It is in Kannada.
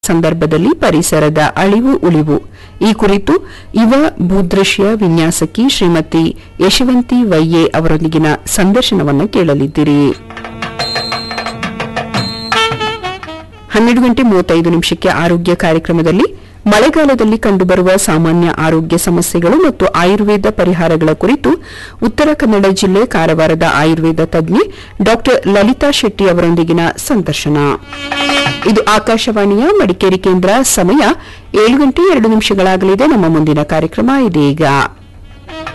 ಸಂದರ್ಭದಲ್ಲಿ ಪರಿಸರದ ಅಳಿವು ಉಳಿವು ಈ ಕುರಿತು ಯುವ ಭೂದೃಶ್ಯ ವಿನ್ಯಾಸಕಿ ಶ್ರೀಮತಿ ಯಶವಂತಿ ವೈಯೆ ಅವರೊಂದಿಗಿನ ಸಂದರ್ಶನವನ್ನು ಕೇಳಲಿದ್ದೀರಿ ಹನ್ನೆರಡು ಗಂಟೆ ಮೂವತ್ತೈದು ನಿಮಿಷಕ್ಕೆ ಆರೋಗ್ಯ ಕಾರ್ಯಕ್ರಮದಲ್ಲಿ ಮಳೆಗಾಲದಲ್ಲಿ ಕಂಡುಬರುವ ಸಾಮಾನ್ಯ ಆರೋಗ್ಯ ಸಮಸ್ಯೆಗಳು ಮತ್ತು ಆಯುರ್ವೇದ ಪರಿಹಾರಗಳ ಕುರಿತು ಉತ್ತರ ಕನ್ನಡ ಜಿಲ್ಲೆ ಕಾರವಾರದ ಆಯುರ್ವೇದ ತಜ್ಞೆ ಡಾ ಲಲಿತಾ ಶೆಟ್ಟಿ ಅವರೊಂದಿಗಿನ ಸಂದರ್ಶನ ಇದು ಆಕಾಶವಾಣಿಯ ಮಡಿಕೇರಿ ಕೇಂದ್ರ ಸಮಯ ಏಳು ಗಂಟೆ ಎರಡು ನಿಮಿಷಗಳಾಗಲಿದೆ ನಮ್ಮ ಮುಂದಿನ ಕಾರ್ಯಕ್ರಮ ಇದೀಗ